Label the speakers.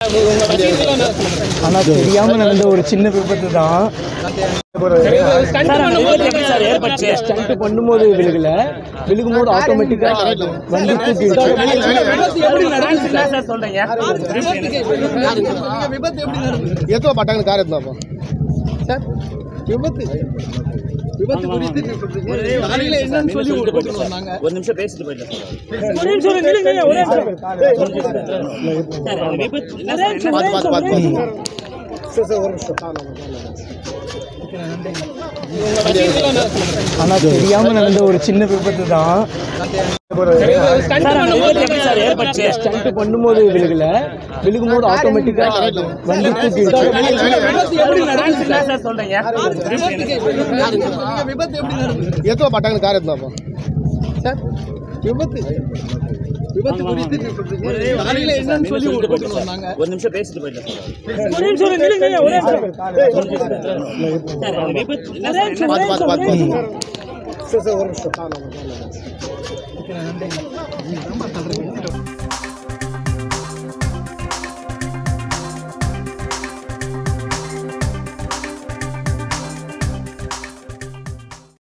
Speaker 1: ஆனா தெரியாம நடந்த ஒரு சின்ன விபத்து தான் ஸ்டண்ட் பண்ணும்போது விழுகல விழுகும் போது ஆட்டோமேட்டிக்கா வந்து தூக்கிடுச்சு
Speaker 2: எத்தனை பட்டாங்க கார் எடுத்தாப்பா
Speaker 3: ஒரு நிமிஷம் பேசிட்டு போயிட்டு
Speaker 2: பார்த்து பார்த்து பார்த்து பார்த்து
Speaker 1: ஆனா தெரியாம நடந்த ஒரு சின்ன விபத்து தான் ஸ்டண்ட் பண்ணும்போது விழுகல விழுகும் போது ஆட்டோமேட்டிக்கா வந்து தூக்கிடுச்சு
Speaker 2: எத்தனை பட்டாங்க கார் எடுத்தாப்பா
Speaker 3: ஒரு நிமிஷம் பேசிட்டு போயிட்டு
Speaker 2: பார்த்து பார்த்து பார்த்து பார்த்து